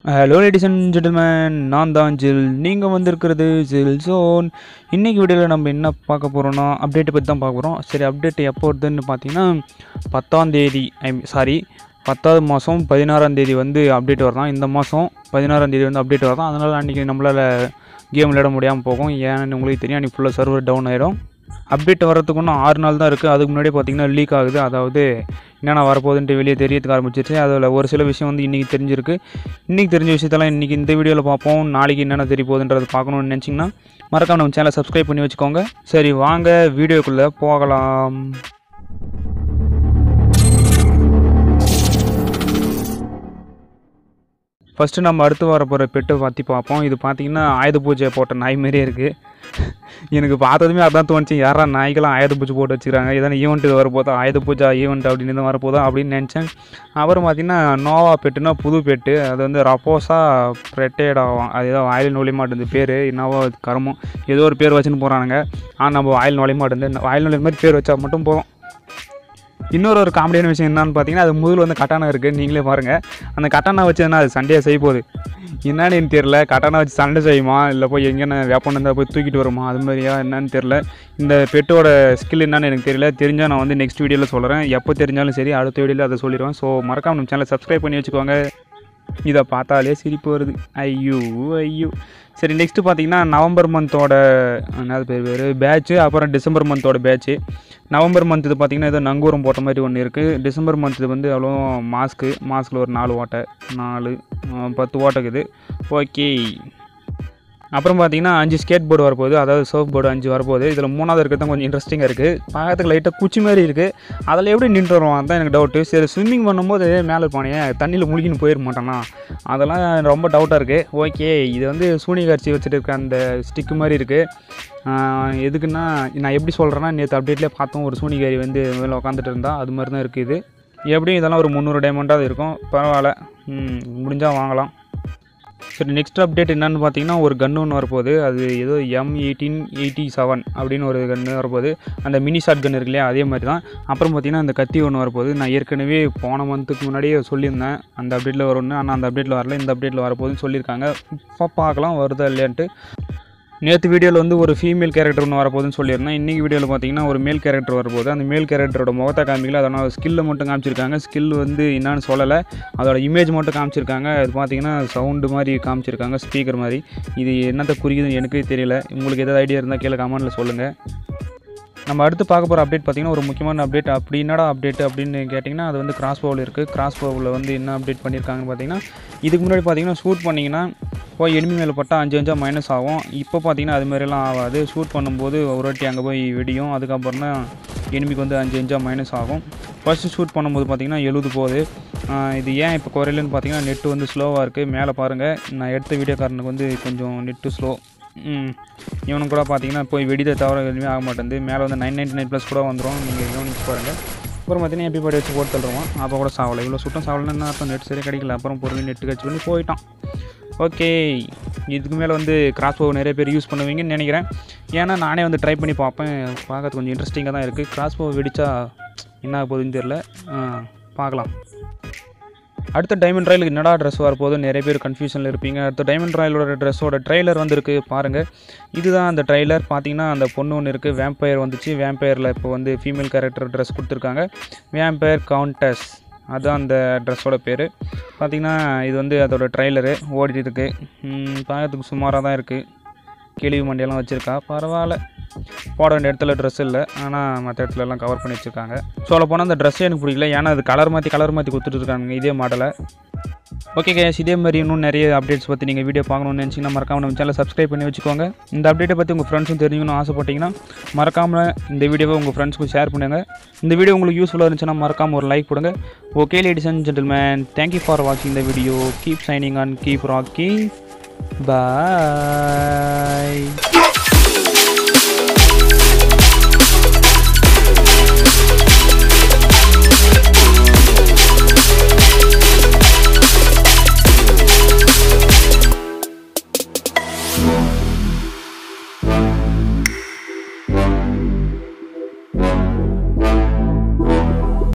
hello ladies and gentleman நான் தான் ஜில் நீங்கள் வந்திருக்கிறது ஜில் ஜோன் இன்றைக்கி வீடியோவில் நம்ம என்ன பார்க்க போகிறோம்னா அப்டேட்டை பற்றி தான் பார்க்க போகிறோம் சரி அப்டேட் எப்போ வருதுன்னு பார்த்தீங்கன்னா பத்தாம் தேதி ஐ சாரி பத்தாவது மாதம் பதினாறாம் தேதி வந்து அப்டேட் வரலாம் இந்த மாதம் பதினாறாம் தேதி வந்து அப்டேட் வரலாம் அதனால் அன்றைக்கி நம்மளால் கேம் விளையாட முடியாமல் போகும் ஏன்னு உங்களுக்கு தெரியும் அன்றைக்கி ஃபுல்லாக சர்வர் டவுன் ஆயிடும் அப்டேட் வர்றதுக்கு இன்னும் ஆறு நாள் தான் இருக்குது அதுக்கு முன்னாடியே பார்த்தீங்கன்னா லீக் ஆகுது அதாவது என்னென்ன வரப்போகுதுன்ட்டு வெளியே தெரியறதுக்கு ஆரம்பிச்சிருச்சு அதில் ஒரு சில விஷயம் வந்து இன்றைக்கி தெரிஞ்சிருக்கு இன்றைக்கி தெரிஞ்ச விஷயத்தெல்லாம் இன்றைக்கி இந்த வீடியோவில் பார்ப்போம் நாளைக்கு என்னென்ன தெரிய போகுதுன்றது பார்க்கணும்னு நினச்சிங்கன்னா மறக்காம நம்ம சேனலை சப்ஸ்கிரைப் பண்ணி வச்சுக்கோங்க சரி வாங்க வீடியோக்குள்ளே போகலாம் ஃபஸ்ட்டு நம்ம அடுத்து வர போகிற பெட்டை பற்றி பார்ப்போம் இது பார்த்தீங்கன்னா ஆயுத பூஜை போட்ட நாய் மாதிரியே இருக்குது எனக்கு பார்த்ததுமே அதான் தோணுச்சு யாரா நாய்க்கெல்லாம் ஆயுத பூஜை போட்டு வச்சுக்கிறாங்க எதனா ஈவெண்ட் இது வரப்போதா ஆயுத பூஜா ஈவெண்ட் அப்படின்னு தான் வரப்போதா அப்படின்னு நினச்சேன் அப்புறம் பார்த்தீங்கன்னா நோவா பெட்டுனா புது பெட்டு அது வந்து ரப்போஸா ப்ரெட்டேட் ஆகும் அது ஏதோ வாயில் நுழைய மாட்டேங்குது பேர் என்னவோ அது கருமம் ஏதோ ஒரு பேர் வச்சுன்னு போகிறானுங்க ஆனால் நம்ம வாயில் நுழைய மாட்டேங்குது வாயில் நுழைய மாதிரி பேர் வச்சா மட்டும் போதும் இன்னொரு ஒரு காமெடியான விஷயம் என்னன்னு பார்த்தீங்கன்னா அது முதல்ல வந்து கட்டானா இருக்குது நீங்களே பாருங்கள் அந்த கட்டானா வச்சதுன்னா அது சண்டையாக செய்ய போகுது என்னன்னு எனக்கு தெரில கட்டானா வச்சு சண்டை செய்யுமா இல்லை போய் எங்கேன்னு வேப்பன் இருந்தால் போய் தூக்கிட்டு வருமா அது மாதிரியா என்னன்னு தெரில இந்த பெட்டோட ஸ்கில் என்னன்னு எனக்கு தெரியல தெரிஞ்சால் நான் வந்து நெக்ஸ்ட் வீடியோவில் சொல்கிறேன் எப்போ தெரிஞ்சாலும் சரி அடுத்த வீடியோவில் அதை சொல்லிடுவேன் ஸோ மறக்காம நம்ம சேனலை சப்ஸ்கிரைப் பண்ணி வச்சுக்கோங்க இதை பார்த்தாலே சிரிப்பு வருது ஐயோ ஐயோ சரி நெக்ஸ்ட்டு பார்த்தீங்கன்னா நவம்பர் மந்தோட என்னது பேர் பேர் பேட்ச்சு அப்புறம் டிசம்பர் மந்தோட பேட்ச்சு நவம்பர் மந்த் இது பார்த்தீங்கன்னா ஏதோ நங்கூரம் போட்ட மாதிரி ஒன்று இருக்குது டிசம்பர் மந்த் இது வந்து அவ்வளோ மாஸ்க்கு மாஸ்கில் ஒரு நாலு ஓட்டை நாலு ஆ, பத்து ஓட்டை இருக்குது ஓகே அப்புறம் பார்த்தீங்கன்னா அஞ்சு ஸ்கேட் போர்டு வரப்போகுது அதாவது சர்ஃப் போர்டு அஞ்சு வரப்போகுது இதில் மூணாவது இருக்கிறது தான் கொஞ்சம் இன்ட்ரெஸ்டிங்காக இருக்குது பார்க்கறதுக்கு லைட்டாக குச்சி மாதிரி இருக்குது அதில் எப்படி நின்று வருவான் அதான் எனக்கு டவுட்டு சரி ஸ்விம்மிங் பண்ணும்போது மேலே இருப்பானே தண்ணியில் முழுகின்னு போயிட மாட்டானா அதெல்லாம் ரொம்ப டவுட்டாக இருக்குது ஓகே இது வந்து சூனி காட்சி வச்சுட்டு இருக்க அந்த ஸ்டிக்கு மாதிரி இருக்குது எதுக்குன்னா நான் எப்படி சொல்கிறேன்னா நேற்று அப்டேட்லேயே பார்த்தோம் ஒரு சூனிகாரி வந்து மேலே உட்காந்துட்டு இருந்தா அது மாதிரி தான் இருக்குது இது எப்படியும் இதெல்லாம் ஒரு முந்நூறு டைமண்டாவது இருக்கும் பரவாயில்ல ம், முடிஞ்சால் வாங்கலாம் சரி நெக்ஸ்ட் அப்டேட் என்னன்னு பார்த்தீங்கன்னா ஒரு கன்று ஒன்று வரப்போகுது அது ஏதோ எம் எயிட்டீன் எயிட்டி செவன் அப்படின்னு ஒரு கன்று வரப்போகுது அந்த மினி ஷாட் கன் இருக்கு இல்லையா அதே மாதிரி தான் அப்புறம் பார்த்தீங்கன்னா அந்த கத்தி ஒன்று வரப்போகுது நான் ஏற்கனவே போன மந்த்துக்கு முன்னாடியே சொல்லியிருந்தேன் அந்த அப்டேட்டில் வரும்னு ஆனால் அந்த அப்டேட்டில் வரல இந்த அப்டேட்டில் வரப்போகுதுன்னு சொல்லியிருக்காங்க இப்போ பார்க்கலாம் வருதா இல்லையான்ட்டு நேற்று வீடியோவில் வந்து ஒரு ஃபீமேல் கேரக்டர் ஒன்று வரப்போகுதுன்னு சொல்லியிருந்தேன் இன்றைக்கி வீடியோவில் பார்த்தீங்கன்னா ஒரு மேல் கேரக்டர் வரப்போகுது அந்த மேல் கேரக்டரோட முகத்தை காமிக்கல அதோட ஸ்கில்லை மட்டும் காமிச்சிருக்காங்க ஸ்கில் வந்து என்னன்னு சொல்லலை அதோட இமேஜ் மட்டும் காமிச்சிருக்காங்க அது பார்த்தீங்கன்னா சவுண்டு மாதிரி காமிச்சிருக்காங்க ஸ்பீக்கர் மாதிரி இது என்னத்தை குறிக்குதுன்னு எனக்கு தெரியல உங்களுக்கு ஏதாவது ஐடியா இருந்தால் கீழே கமெண்ட்டில் சொல்லுங்கள் நம்ம அடுத்து பார்க்க போகிற அப்டேட் பார்த்தீங்கன்னா ஒரு முக்கியமான அப்டேட் அப்படி என்னடா அப்டேட் அப்படின்னு கேட்டிங்கன்னா அது வந்து கிராஸ் போவில் இருக்குது கிராஸ் போவில் வந்து என்ன அப்டேட் பண்ணியிருக்காங்கன்னு பார்த்தீங்கன்னா இதுக்கு முன்னாடி பார்த்தீங்கன்னா ஷூட் பண்ணிங்கன்னா போய் எனிமி மேலே பட்டால் அஞ்சு அஞ்சா மைனஸ் ஆகும் இப்போ பார்த்தீங்கன்னா அது மாதிரிலாம் ஆகாது ஷூட் பண்ணும்போது ஒரு வாட்டி அங்கே போய் வெடியும் அதுக்கப்புறம் தான் எனிமிக்கு வந்து அஞ்சு அஞ்சா மைனஸ் ஆகும் ஃபஸ்ட்டு ஷூட் பண்ணும்போது பார்த்தீங்கன்னா எழுது போகுது ஆஹ் இது ஏன் இப்போ குறையலன்னு பார்த்தீங்கன்னா நெட்டு வந்து ஸ்லோவாக இருக்குது மேலே பாருங்கள் நான் எடுத்த வீடியோக்காரனுக்கு வந்து கொஞ்சம் நெட்டு ஸ்லோ ம் இவனும் கூட பார்த்தீங்கன்னா போய் வெடிதை தவிர எதுவுமே ஆக மாட்டேங்குது மேலே வந்து நைன் நைன்டி நைன் ப்ளஸ் கூட வந்துடும் நீங்கள் கவனிச்சு பாருங்கள் அப்புறம் பார்த்தீங்கன்னா எப்படி பாடி வச்சு போட்டு தள்ளுருவான் அப்போ கூட சாவலை இவ்வளோ சுட்டம் சாவலைன்னு அப்புறம் நெட் சரியாக கிடைக்கல அப்புறம் பொறுமை நெட்டு கட்சி பண்ணி போயிட்டான் ஓகே இதுக்கு மேலே வந்து கிராஸ் போவ் நிறைய பேர் யூஸ் பண்ணுவீங்கன்னு நினைக்கிறேன் ஏன்னா நானே வந்து ட்ரை பண்ணி பார்ப்பேன் பார்க்கறது கொஞ்சம் இன்ட்ரெஸ்டிங்காக தான் இருக்குது கிராஸ் போவ் வெடிச்சா என்ன ஆக போகுதுன்னு தெரில பார்க்கலாம் அடுத்த டைமண்ட் ராயலுக்கு என்னடா ட்ரெஸ் வரப்போகுது நிறைய பேர் கன்ஃபியூஷனில் இருப்பீங்க அடுத்த டைமண்ட் ராயலோட ட்ரெஸ்ஸோட ட்ரைலர் வந்திருக்கு பாருங்கள் இதுதான் அந்த ட்ரைலர் பார்த்தீங்கன்னா அந்த பொண்ணு ஒன்று இருக்குது வேம்பயர் வந்துச்சு வேம்பயரில் இப்போ வந்து ஃபீமேல் கேரக்டர் ட்ரெஸ் கொடுத்துருக்காங்க வேம்பயர் கவுண்டஸ் அதுதான் அந்த ட்ரெஸ்ஸோட பேர் பார்த்தீங்கன்னா இது வந்து அதோட ட்ரைலரு ஓடிட்டு இருக்கு ம், பார்க்கறதுக்கு சுமாராக தான் இருக்குது கேள்வி மண்டியெல்லாம் வச்சுருக்கா பரவாயில்ல போட வேண்டிய இடத்துல ட்ரெஸ் இல்லை ஆனால் மற்ற இடத்துல எல்லாம் கவர் பண்ணி வச்சுருக்காங்க சொல்ல போனால் அந்த ட்ரெஸ்ஸே எனக்கு பிடிக்கல ஏன்னா அது கலர் மாற்றி கலர் மாற்றி கொடுத்துட்டு இருக்காங்க இதே மாடலை ஓகே கேஸ் இதே மாதிரி இன்னும் நிறைய அப்டேட்ஸ் பற்றி நீங்கள் வீடியோ பார்க்கணும்னு நினச்சிங்கன்னா மறக்காம நம்ம சேனலை சப்ஸ்கிரைப் பண்ணி வச்சுக்கோங்க இந்த அப்டேட்டை பற்றி உங்கள் ஃப்ரெண்ட்ஸும் தெரிஞ்சுக்கணும்னு ஆசைப்பட்டீங்கன்னா மறக்காமல் இந்த வீடியோவை உங்கள் ஃப்ரெண்ட்ஸ்க்கு ஷேர் பண்ணுங்க இந்த வீடியோ உங்களுக்கு யூஸ்ஃபுல்லாக இருந்துச்சுன்னா மறக்காம ஒரு லைக் கொடுங்க okay ladies and gentlemen thank you for வாட்சிங் the video keep shining on keep rocking bye